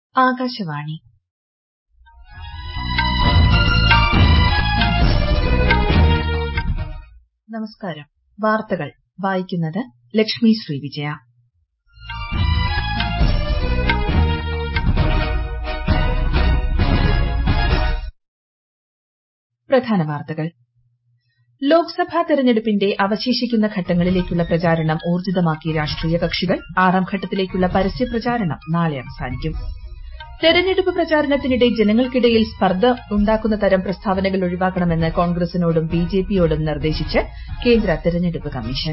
ആകാശവാണി നമസ്കാരം വാർത്തകൾ വായിക്കുന്നത് ലക്ഷ്മി ശ്രീ വിജയ പ്രധാന വാർത്തകൾ ലോക്സഭാ തെരഞ്ഞെടുപ്പിന്റെ അവശേഷിക്കുന്ന ഘട്ടങ്ങളിലേക്കുള്ള പ്രചാരണം ഊർജ്ജിതമാക്കി രാഷ്ട്രീയ കക്ഷികൾ ആറാം ഘട്ടത്തിലേക്കുള്ള പരസ്യ പ്രചാരണം നാളെ അവസാനിക്കും തെരഞ്ഞെടുപ്പ് പ്രചാരണത്തിനിടെ ജനങ്ങൾക്കിടയിൽ സ്പർദ്ധ ഉണ്ടാക്കുന്ന തരം പ്രസ്താവനകൾ ഒഴിവാക്കണമെന്ന് കോൺഗ്രസിനോടും ബിജെപിയോടും നിർദ്ദേശിച്ച് കേന്ദ്ര തെരഞ്ഞെടുപ്പ് കമ്മീഷൻ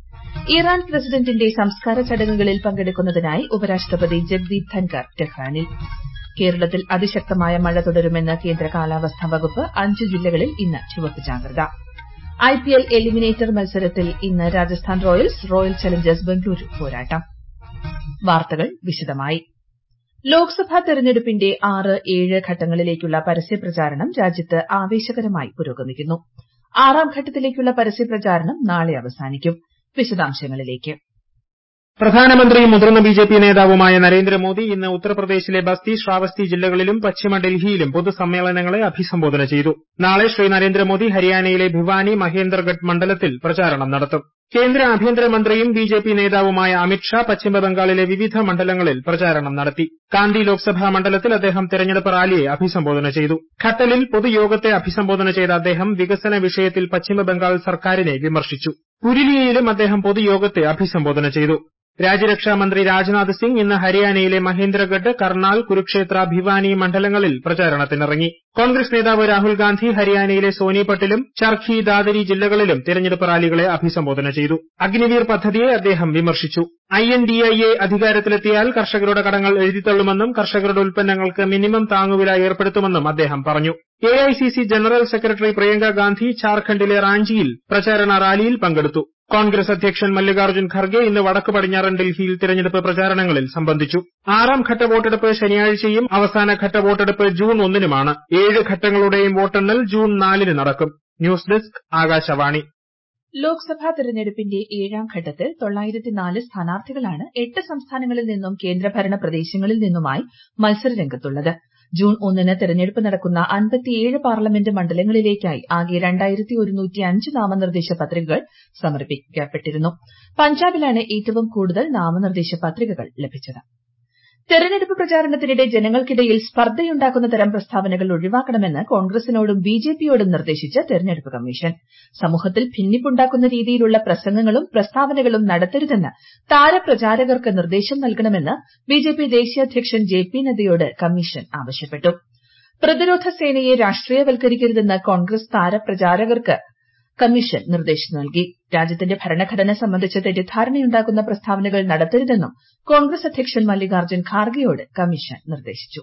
ഇറാൻ പ്രസിഡന്റിന്റെ സംസ്കാര ചടങ്ങുകളിൽ പങ്കെടുക്കുന്നതിനായി ഉപരാഷ്ട്രപതി ജഗ്ദീപ് ധൻകർ ടെഹ്റാനിൽ കേരളത്തിൽ അതിശക്തമായ മഴ തുടരുമെന്ന് കേന്ദ്ര കാലാവസ്ഥാ വകുപ്പ് അഞ്ച് ജില്ലകളിൽ ഇന്ന് ചുവപ്പ് ജാഗ്രത ഐപിഎൽ എലിമിനേറ്റർ മത്സരത്തിൽ ഇന്ന് Rajasthan royals royal challengers Bengaluru പോരാട്ടം വാർത്തകൾ വിശദമായി ലോക്സഭാ തെരഞ്ഞെടുപ്പിന്റെ ആറ് ഏഴ് ഘട്ടങ്ങളിലേക്കുള്ള പരസ്യപ്രചാരണം രാജ്യത്ത് ആവേശകരമായി പുരോഗമിക്കുന്നു ആറാം ഘട്ടത്തിലേക്കുള്ള പരസ്യപ്രചാരണം നാളെ അവസാനിക്കും വിശദാംശങ്ങളിലേക്ക് പ്രധാനമന്ത്രിയും മുതിർന്ന ബിജെപി നേതാവുമായ നരേന്ദ്രമോദി ഇന്ന് ഉത്തർപ്രദേശിലെ ബസ്തി ശ്രാവസ്തി ജില്ലകളിലും പശ്ചിമ ഡൽഹിയിലും പൊതുസമ്മേളനങ്ങളെ അഭിസംബോധന ചെയ്തു നാളെ ശ്രീ നരേന്ദ്രമോദി ഹരിയാനയിലെ ഭിവാനി മഹേന്ദർഗഡ് മണ്ഡലത്തിൽ പ്രചാരണം നടത്തും കേന്ദ്ര ആഭ്യന്തരമന്ത്രിയും ബിജെപി നേതാവുമായ അമിത്ഷാ പശ്ചിമബംഗാളിലെ വിവിധ മണ്ഡലങ്ങളിൽ പ്രചാരണം നടത്തി കാന്തി ലോക്സഭാ മണ്ഡലത്തിൽ അദ്ദേഹം തെരഞ്ഞെടുപ്പ് റാലിയെ അഭിസംബോധന ചെയ്തു ഖട്ടലിൽ പൊതുയോഗത്തെ അഭിസംബോധന ചെയ്ത അദ്ദേഹം വികസന വിഷയത്തിൽ പശ്ചിമബംഗാൾ സർക്കാരിനെ വിമർശിച്ചു പുരുലിയയിലും അദ്ദേഹം പൊതുയോഗത്തെ അഭിസംബോധന ചെയ്തു രാജ്യരക്ഷാമന്ത്രി രാജ്നാഥ് സിംഗ് ഇന്ന് ഹരിയാനയിലെ മഹേന്ദ്രഗഡ് കർണാൽ കുരുക്ഷേത്ര ഭിവാനി മണ്ഡലങ്ങളിൽ പ്രചാരണത്തിനിറങ്ങി കോൺഗ്രസ് നേതാവ് രാഹുൽ ഗാന്ധി ഹരിയാനയിലെ സോനിപട്ടിലും ചർഖി ദാദരി ജില്ലകളിലും തെരഞ്ഞെടുപ്പ് റാലികളെ അഭിസംബോധന ചെയ്തു അഗ്നിവീർ പദ്ധതിയെ അദ്ദേഹം വിമർശിച്ചു ഐഎൻഡിഎ അധികാരത്തിലെത്തിയാൽ കർഷകരുടെ കടങ്ങൾ എഴുതിത്തള്ളുമെന്നും കർഷകരുടെ ഉൽപ്പന്നങ്ങൾക്ക് മിനിമം താങ്ങുവില ഏർപ്പെടുത്തുമെന്നും അദ്ദേഹം പറഞ്ഞു AICC general secretary Priyanka Gandhi ഝാർഖണ്ഡിലെ റാഞ്ചിയിൽ പ്രചാരണ റാലിയിൽ പങ്കെടുത്തു കോൺഗ്രസ് അധ്യക്ഷൻ മല്ലികാർജ്ജുൻ ഖർഗെ ഇന്ന് വടക്ക് പടിഞ്ഞാറൻ ഡൽഹിയിൽ തെരഞ്ഞെടുപ്പ് പ്രചാരണങ്ങളിൽ സംബന്ധിച്ചു ആറാം ഘട്ട വോട്ടെടുപ്പ് ശനിയാഴ്ചയും അവസാന ഘട്ട വോട്ടെടുപ്പ് ജൂൺ ഒന്നിനുമാണ് ഏഴ് ഘട്ടങ്ങളുടെയും വോട്ടെണ്ണൽ ജൂൺ നാലിന് നടക്കും ന്യൂസ് ഡെസ്ക് ആകാശവാണി ലോക്സഭാ തെരഞ്ഞെടുപ്പിന്റെ ഏഴാം ഘട്ടത്തിൽ തൊള്ളായിരത്തിനാല് സ്ഥാനാർത്ഥികളാണ് എട്ട് സംസ്ഥാനങ്ങളിൽ നിന്നും കേന്ദ്രഭരണ പ്രദേശങ്ങളിൽ നിന്നുമായി മത്സരരംഗത്തുള്ളത് ജൂൺ ഒന്നിന് തെരഞ്ഞെടുപ്പ് നടക്കുന്ന അൻപത്തിയേഴ് പാർലമെന്റ് മണ്ഡലങ്ങളിലേക്കായി ആകെ രണ്ടായിരത്തി ഒരുന്നൂറ്റി അഞ്ച് നാമനിർദ്ദേശ പത്രികകൾ സമർപ്പിക്കപ്പെട്ടിരുന്നു പഞ്ചാബിലാണ് ഏറ്റവും കൂടുതൽ നാമനിർദ്ദേശ പത്രികകൾ ലഭിച്ചത് തെരഞ്ഞെടുപ്പ് പ്രചാരണത്തിനിടെ ജനങ്ങൾക്കിടയിൽ സ്പർദ്ധയുണ്ടാക്കുന്ന തരം പ്രസ്താവനകൾ ഒഴിവാക്കണമെന്ന് കോൺഗ്രസിനോടും ബിജെപിയോടും നിർദ്ദേശിച്ച് തെരഞ്ഞെടുപ്പ് കമ്മീഷൻ സമൂഹത്തിൽ ഭിന്നിപ്പുണ്ടാക്കുന്ന രീതിയിലുള്ള പ്രസംഗങ്ങളും പ്രസ്താവനകളും നടത്തരുതെന്ന് താരപ്രചാരകർക്ക് നിർദ്ദേശം നൽകണമെന്ന് ബിജെപി ദേശീയ അധ്യക്ഷൻ ജെ പി നദ്ദയോട് കമ്മീഷൻ ആവശ്യപ്പെട്ടു പ്രതിരോധ സേനയെ രാഷ്ട്രീയവൽക്കരിക്കരുതെന്ന് കോൺഗ്രസ് താരപ്രചാരകർക്ക് കമ്മീഷൻ നിർദ്ദേശം നൽകി രാജ്യത്തിന്റെ ഭരണഘടന സംബന്ധിച്ച് തെറ്റിദ്ധാരണയുണ്ടാക്കുന്ന പ്രസ്താവനകൾ നടത്തരുതെന്നും കോൺഗ്രസ് അധ്യക്ഷൻ മല്ലികാർജ്ജുൻ ഖാർഗെയോട് കമ്മീഷൻ നിർദ്ദേശിച്ചു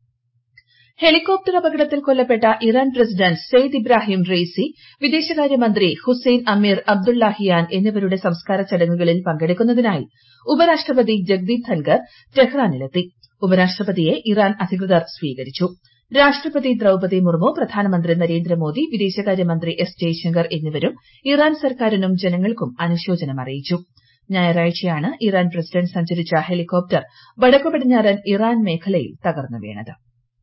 ഹെലികോപ്റ്റർ അപകടത്തിൽ കൊല്ലപ്പെട്ട Iran president Seyed Ebrahim Raisi വിദേശകാര്യമന്ത്രി ഹുസൈൻ അമീർ അബ്ദുള്ളാഹിയാൻ എന്നിവരുടെ സംസ്കാര ചടങ്ങുകളിൽ പങ്കെടുക്കുന്നതിനായി ഉപരാഷ്ട്രപതി ജഗ്ദീപ് ധൻകർ ടെഹ്റാനിലെത്തി ഉപരാഷ്ട്രപതിയെ ഇറാൻ അധികൃതർ സ്വീകരിച്ചു രാഷ്ട്രപതി ദ്രൌപതി മുർമു പ്രധാനമന്ത്രി നരേന്ദ്രമോദി വിദേശകാര്യമന്ത്രി എസ് ജയശങ്കർ എന്നിവരും ഇറാൻ സർക്കാരിനും ജനങ്ങൾക്കും അനുശോചനം അറിയിച്ചു ഞായറാഴ്ചയാണ് ഇറാൻ പ്രസിഡന്റ് സഞ്ചരിച്ച ഹെലികോപ്റ്റർ വടക്കു പടിഞ്ഞാറൻ ഇറാൻ മേഖലയിൽ തകർന്നു വീണത്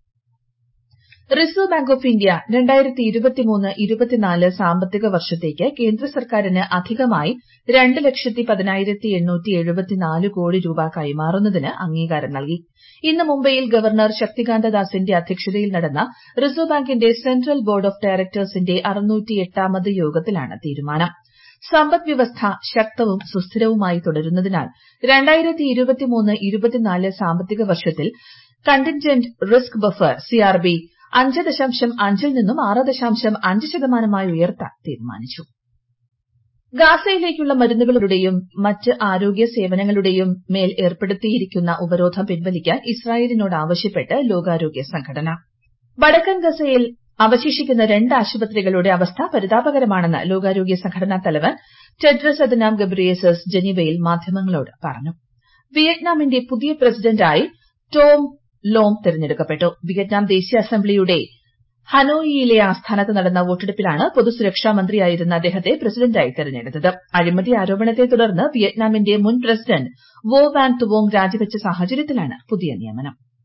റിസർവ് ബാങ്ക് ഓഫ് ഇന്ത്യ രണ്ടായിരത്തി ഇരുപത്തിമൂന്ന് ഇരുപത്തിനാല് സാമ്പത്തിക വർഷത്തേക്ക് കേന്ദ്ര സർക്കാരിന് അധികമായി രണ്ട് ലക്ഷത്തി പതിനായിരത്തി എണ്ണൂറ്റി എഴുപത്തിനാല് കോടി രൂപ കൈമാറുന്നതിന് അംഗീകാരം നൽകി ഇന്ന് മുംബൈയിൽ ഗവർണർ ശക്തികാന്ത ദാസിന്റെ അധ്യക്ഷതയിൽ നടന്ന റിസർവ് ബാങ്കിന്റെ സെൻട്രൽ ബോർഡ് ഓഫ് ഡയറക്ടേഴ്സിന്റെ അറുന്നൂറ്റിയെട്ടാമത് യോഗത്തിലാണ് തീരുമാനം സമ്പദ് വ്യവസ്ഥ ശക്തവും സുസ്ഥിരവുമായി തുടരുന്നതിനാൽ രണ്ടായിരത്തി ഇരുപത്തിമൂന്ന് ഇരുപത്തിനാല് സാമ്പത്തിക വർഷത്തിൽ കണ്ടിൻജന്റ് റിസ്ക് ബഫർ സിആർബി അഞ്ച് ദശാംശം അഞ്ചിൽ നിന്നും ആറ് ദശാംശം അഞ്ച് ശതമാനമായി ഉയർത്താൻ തീരുമാനിച്ചു ഗാസയിലേക്കുള്ള മരുന്നുകളുടെയും മറ്റ് ആരോഗ്യ സേവനങ്ങളുടെയും മേൽ ഏർപ്പെടുത്തിയിരിക്കുന്ന ഉപരോധം പിൻവലിക്കാൻ ഇസ്രായേലിനോട് ആവശ്യപ്പെട്ട് ലോകാരോഗ്യ സംഘടന വടക്കൻ ഗസയിൽ അവശേഷിക്കുന്ന രണ്ട് ആശുപത്രികളുടെ അവസ്ഥ പരിതാപകരമാണെന്ന് ലോകാരോഗ്യ സംഘടനാ തലവൻ ടെഡ്രസ് അദനാം ഗബ്രിയേസസ് ജനീവയിൽ മാധ്യമങ്ങളോട് പറഞ്ഞു വിയറ്റ്നാമിന്റെ പുതിയ പ്രസിഡന്റായി ടോം ലോം തെരഞ്ഞെടുക്കപ്പെട്ടു വിയറ്റ്നാം ദേശീയ അസംബ്ലിയുടെ ഹനോയിയിലെ ആസ്ഥാനത്ത് നടന്ന വോട്ടെടുപ്പിലാണ് പൊതുസുരക്ഷാ മന്ത്രിയായിരുന്ന അദ്ദേഹത്തെ പ്രസിഡന്റായി തെരഞ്ഞെടുത്തത് അഴിമതി ആരോപണത്തെ തുടർന്ന് വിയറ്റ്നാമിന്റെ മുൻ പ്രസിഡന്റ് വോ വാൻ തുവോങ് രാജിവച്ച സാഹചര്യത്തിലാണ് പുതിയ നിയമനം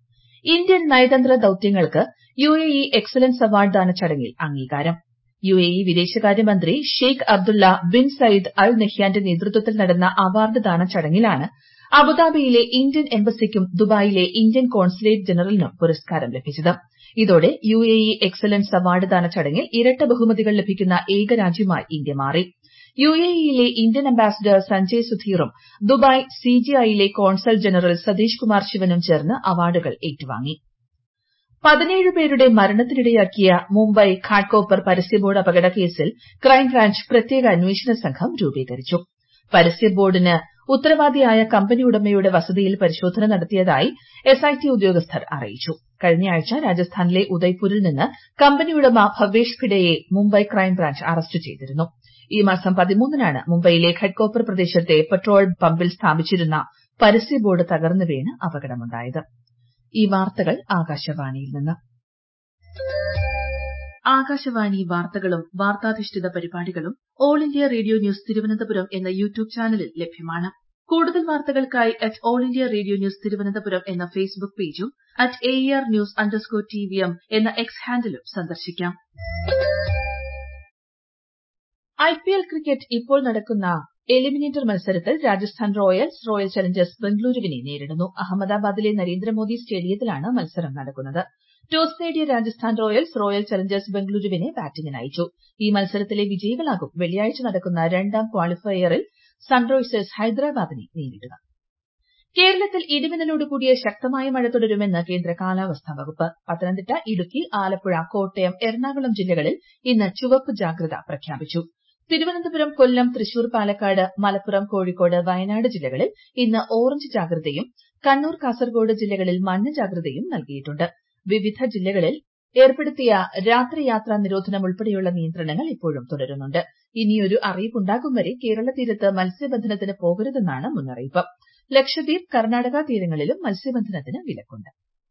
ഇന്ത്യൻ നയതന്ത്ര ദൌത്യങ്ങൾക്ക് യുഎഇ എക്സലൻസ് അവാർഡ് ദാന ചടങ്ങിൽ അംഗീകാരം യുഎഇ വിദേശകാര്യമന്ത്രി Sheikh Abdullah bin Zayed Al നഹ്യാന്റെ നേതൃത്വത്തിൽ നടന്ന അവാർഡ് ദാന ചടങ്ങിലാണ് അബുദാബിയിലെ ഇന്ത്യൻ എംബസിക്കും ദുബായിലെ ഇന്ത്യൻ കോൺസുലേറ്റ് ജനറലിനും പുരസ്കാരം ലഭിച്ചത് ഇതോടെ യുഎഇ എക്സലൻസ് അവാർഡ് ദാന ചടങ്ങിൽ ഇരട്ട ബഹുമതികൾ ലഭിക്കുന്ന ഏക രാജ്യമായി ഇന്ത്യ മാറി യുഎഇയിലെ ഇന്ത്യൻ അംബാസിഡർ സഞ്ജയ് സുധീറും ദുബായ് സിജിഐയിലെ കോൺസൽ ജനറൽ സതീഷ് കുമാർ ശിവനും ചേർന്ന് അവാർഡുകൾ ഏറ്റുവാങ്ങി പതിനേഴ് പേരുടെ മരണത്തിനിടയാക്കിയ മുംബൈ ഘാട്ട്കോപ്പർ പരസ്യ ബോർഡ് അപകട കേസിൽ ക്രൈംബ്രാഞ്ച് പ്രത്യേക അന്വേഷണ സംഘം രൂപീകരിച്ചു പരസ്യ ബോർഡിന് ഉത്തരവാദിയായ കമ്പനി ഉടമയുടെ വസതിയിൽ പരിശോധന നടത്തിയതായി എസ്ഐടി ഉദ്യോഗസ്ഥർ അറിയിച്ചു കഴിഞ്ഞയാഴ്ച രാജസ്ഥാനിലെ ഉദയ്പൂരിൽ നിന്ന് കമ്പനി ഉടമ ഭവേഷ് ഭിഡയെ മുംബൈ ക്രൈംബ്രാഞ്ച് അറസ്റ്റ് ചെയ്തിരുന്നു ഈ മാസം പതിമൂന്നിനാണ് മുംബൈയിലെ ഘട്ട്കോപ്പർ പ്രദേശത്തെ പെട്രോൾ പമ്പിൽ സ്ഥാപിച്ചിരുന്ന പരസ്യ ബോർഡ് തകർന്നു വീണ് അപകടമുണ്ടായത് ഈ വാർത്തകൾ ആകാശവാണിയിൽ നിന്ന് ആകാശവാണി വാർത്തകളും വാർത്താധിഷ്ഠിത പരിപാടികളും all India radio news Thiruvananthapuram എന്ന യൂട്യൂബ് ചാനലിൽ ലഭ്യമാണ് കൂടുതൽ വാർത്തകൾക്കായി at all India radio news Thiruvananthapuram എന്ന ഫേസ്ബുക്ക് പേജും at A R news underscore T V M എന്ന എക്സ് ഹാൻഡിലും സന്ദർശിക്കാം ഐപിഎൽ ക്രിക്കറ്റ് ഇപ്പോൾ നടക്കുന്ന എലിമിനേറ്റർ മത്സരത്തിൽ രാജസ്ഥാൻ റോയൽസ് റോയൽ ചലഞ്ചേഴ്സ് ബംഗളൂരുവിനെ നേരിടുന്നു അഹമ്മദാബാദിലെ നരേന്ദ്രമോദി സ്റ്റേഡിയത്തിലാണ് മത്സരം നടക്കുന്നത് ടോസ് നേടിയ രാജസ്ഥാൻ റോയൽസ് റോയൽ ചലഞ്ചേഴ്സ് ബംഗളൂരുവിനെ ബാറ്റിംഗിന് അയച്ചു ഈ മത്സരത്തിലെ വിജയികളാകും വെള്ളിയാഴ്ച നടക്കുന്ന രണ്ടാം ക്വാളിഫയറിൽ സൺറൈസേഴ്സ് ഹൈദരാബാദിനെ നേരിടുക കേരളത്തിൽ ഇടിമിന്നലോട് കൂടിയ ശക്തമായ മഴ തുടരുമെന്ന് കേന്ദ്ര കാലാവസ്ഥാ വകുപ്പ് പത്തനംതിട്ട ഇടുക്കി ആലപ്പുഴ കോട്ടയം എറണാകുളം ജില്ലകളിൽ ഇന്ന് ചുവപ്പ് ജാഗ്രത പ്രഖ്യാപിച്ചു തിരുവനന്തപുരം കൊല്ലം തൃശൂർ പാലക്കാട് മലപ്പുറം കോഴിക്കോട് വയനാട് ജില്ലകളിൽ ഇന്ന് ഓറഞ്ച് ജാഗ്രതയും കണ്ണൂർ കാസർഗോഡ് ജില്ലകളിൽ മഞ്ഞ ജാഗ്രതയും നൽകിയിട്ടുണ്ട് വിവിധ ജില്ലകളിൽ ഏർപ്പെടുത്തിയ രാത്രിയാത്രാ നിരോധനം ഉൾപ്പെടെയുള്ള നിയന്ത്രണങ്ങൾ ഇപ്പോഴും തുടരുന്നുണ്ട് ഇനിയൊരു അറിയിപ്പുണ്ടാകും വരെ കേരള തീരത്ത് മത്സ്യബന്ധനത്തിന് പോകരുതെന്നാണ് മുന്നറിയിപ്പ് ലക്ഷദ്വീപ് കർണാടക തീരങ്ങളിലും മത്സ്യബന്ധനത്തിന് വിലക്കുണ്ട്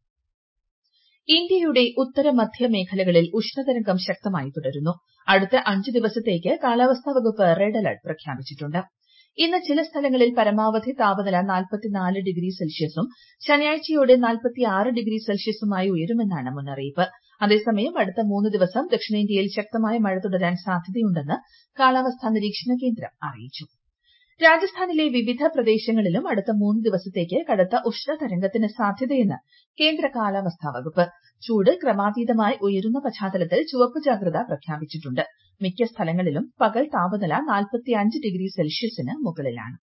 ഇന്ത്യയുടെ ഉത്തര മധ്യ മേഖലകളിൽ ഉഷ്ണതരംഗം ശക്തമായി തുടരുന്നു അടുത്ത അഞ്ച് ദിവസത്തേക്ക് കാലാവസ്ഥാ വകുപ്പ് റെഡ് അലർട്ട് പ്രഖ്യാപിച്ചിട്ടുണ്ട് ഇന്ന് ചില സ്ഥലങ്ങളിൽ പരമാവധി താപനില നാൽപ്പത്തിനാല് ഡിഗ്രി സെൽഷ്യസും ശനിയാഴ്ചയോടെ നാൽപ്പത്തിയാറ് ഡിഗ്രി സെൽഷ്യസുമായി ഉയരുമെന്നാണ് മുന്നറിയിപ്പ് അതേസമയം അടുത്ത മൂന്ന് ദിവസം ദക്ഷിണേന്ത്യയിൽ ശക്തമായ മഴ തുടരാൻ സാധ്യതയുണ്ടെന്ന് കാലാവസ്ഥാ നിരീക്ഷണ കേന്ദ്രം അറിയിച്ചു രാജസ്ഥാനിലെ വിവിധ പ്രദേശങ്ങളിലും അടുത്ത മൂന്ന് ദിവസത്തേക്ക് കടുത്ത ഉഷ്ണതരംഗത്തിന് സാധ്യതയെന്ന് കേന്ദ്ര കാലാവസ്ഥാ വകുപ്പ് ചൂട് ക്രമാതീതമായി ഉയരുന്ന പശ്ചാത്തലത്തിൽ ചുവപ്പ് ജാഗ്രത പ്രഖ്യാപിച്ചിട്ടുണ്ട് മിക്ക സ്ഥലങ്ങളിലും പകൽ താപനില നാൽപ്പത്തിയഞ്ച് ഡിഗ്രി സെൽഷ്യസിന് മുകളിലാണ്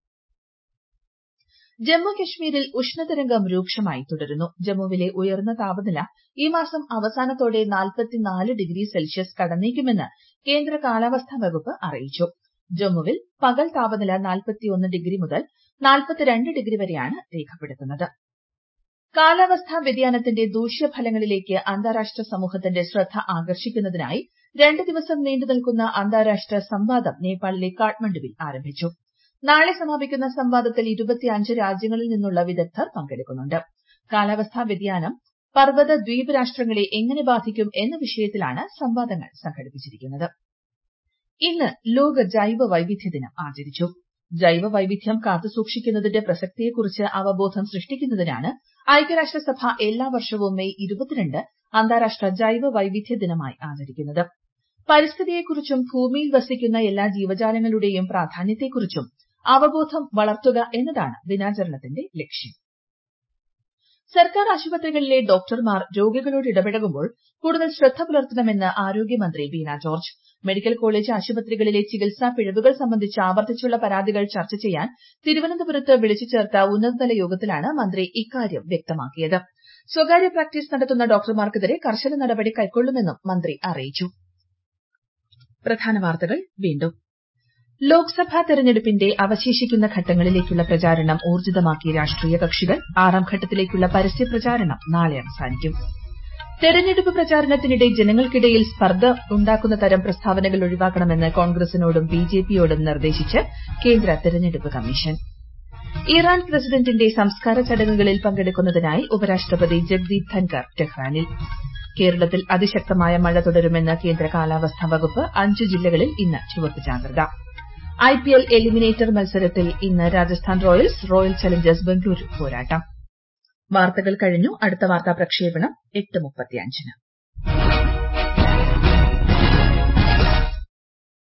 ജമ്മു കശ്മീരിൽ ഉഷ്ണതരംഗം രൂക്ഷമായി തുടരുന്നു ജമ്മുവിലെ ഉയർന്ന താപനില ഈ മാസം അവസാനത്തോടെ നാൽപ്പത്തിനാല് ഡിഗ്രി സെൽഷ്യസ് കടന്നേക്കുമെന്ന് കേന്ദ്ര കാലാവസ്ഥാ വകുപ്പ് അറിയിച്ചു ജമ്മുവിൽ പകൽ താപനില നാൽപ്പത്തിയൊന്ന് ഡിഗ്രി മുതൽ നാൽപ്പത്തിരണ്ട് ഡിഗ്രി വരെയാണ് രേഖപ്പെടുത്തുന്നത് കാലാവസ്ഥാ വ്യതിയാനത്തിന്റെ ദൂഷ്യഫലങ്ങളിലേക്ക് അന്താരാഷ്ട്ര സമൂഹത്തിന്റെ ശ്രദ്ധ ആകർഷിക്കുന്നതിനായി രണ്ട് ദിവസം നീണ്ടു നിൽക്കുന്ന അന്താരാഷ്ട്ര സംവാദം നേപ്പാളിലെ കാഠ്മണ്ഡുവിൽ ആരംഭിച്ചു നാളെ സമാപിക്കുന്ന സംവാദത്തിൽ ഇരുപത്തിയഞ്ച് രാജ്യങ്ങളിൽ നിന്നുള്ള വിദഗ്ധർ പങ്കെടുക്കുന്നുണ്ട് കാലാവസ്ഥാ വ്യതിയാനം പർവ്വത ദ്വീപ് രാഷ്ട്രങ്ങളെ എങ്ങനെ ബാധിക്കും എന്ന വിഷയത്തിലാണ് സംവാദങ്ങൾ സംഘടിപ്പിച്ചിരിക്കുന്നത് ഇന്ന് ലോക ജൈവ വൈവിധ്യ ദിനം ആചരിച്ചു ജൈവ വൈവിധ്യം കാത്തുസൂക്ഷിക്കുന്നതിന്റെ പ്രസക്തിയെക്കുറിച്ച് അവബോധം സൃഷ്ടിക്കുന്നതിനാണ് ഐക്യരാഷ്ട്രസഭ എല്ലാ വർഷവും മെയ് ഇരുപത്തിരണ്ട് അന്താരാഷ്ട്ര ജൈവ വൈവിധ്യ ദിനമായി ആചരിക്കുന്നത് പരിസ്ഥിതിയെക്കുറിച്ചും ഭൂമിയിൽ വസിക്കുന്ന എല്ലാ ജീവജാലങ്ങളുടെയും പ്രാധാന്യത്തെക്കുറിച്ചും അവബോധം വളർത്തുക എന്നതാണ് ദിനാചരണത്തിന്റെ ലക്ഷ്യം സർക്കാർ ആശുപത്രികളിലെ ഡോക്ടർമാർ രോഗികളോട് ഇടപഴകുമ്പോൾ കൂടുതൽ ശ്രദ്ധ പുലർത്തണമെന്ന് ആരോഗ്യമന്ത്രി വീണ ജോർജ് മെഡിക്കൽ കോളേജ് ആശുപത്രികളിലെ ചികിത്സാ പിഴവുകൾ സംബന്ധിച്ച് ആവർത്തിച്ചുള്ള പരാതികൾ ചർച്ച ചെയ്യാൻ തിരുവനന്തപുരത്ത് വിളിച്ചു ചേർത്ത ഉന്നതതല യോഗത്തിലാണ് മന്ത്രി ഇക്കാര്യം വ്യക്തമാക്കിയത് സ്വകാര്യ പ്രാക്ടീസ് നടത്തുന്ന ഡോക്ടർമാർക്കെതിരെ കർശന നടപടി കൈക്കൊള്ളുമെന്നും മന്ത്രി അറിയിച്ചു പ്രധാന വാർത്തകൾ വീണ്ടും ലോക്സഭാ തെരഞ്ഞെടുപ്പിന്റെ അവശേഷിക്കുന്ന ഘട്ടങ്ങളിലേക്കുള്ള പ്രചാരണം ഊർജിതമാക്കിയ രാഷ്ട്രീയ കക്ഷികൾ ആറാം ഘട്ടത്തിലേക്കുള്ള പരസ്യ പ്രചാരണം നാളെ അവസാനിക്കും തെരഞ്ഞെടുപ്പ് പ്രചാരണത്തിനിടെ ജനങ്ങൾക്കിടയിൽ സ്പർദ്ധ ഉണ്ടാക്കുന്ന തരം പ്രസ്താവനകൾ ഒഴിവാക്കണമെന്ന് കോൺഗ്രസിനോടും ബിജെപിയോടും നിർദ്ദേശിച്ച് കേന്ദ്ര തെരഞ്ഞെടുപ്പ് കമ്മീഷൻ ഇറാൻ പ്രസിഡന്റിന്റെ സംസ്കാര ചടങ്ങുകളിൽ പങ്കെടുക്കുന്നതിനായി ഉപരാഷ്ട്രപതി ജഗ്ദീപ് ധൻകർ ടെഹ്റാനിൽ കേരളത്തിൽ അതിശക്തമായ മഴ തുടരുമെന്ന് കേന്ദ്ര കാലാവസ്ഥാ വകുപ്പ് അഞ്ച് ജില്ലകളിൽ ഇന്ന് ചുവപ്പ് ജാഗ്രത ഐപിഎൽ എലിമിനേറ്റർ മത്സരത്തിൽ ഇന്ന് Rajasthan royals royal challengers Bengaluru പോരാട്ടം വാർത്തകൾ കഴിഞ്ഞു അടുത്ത വാർത്താ പ്രക്ഷേപണം എട്ട് മുപ്പത്തിയഞ്ചിന്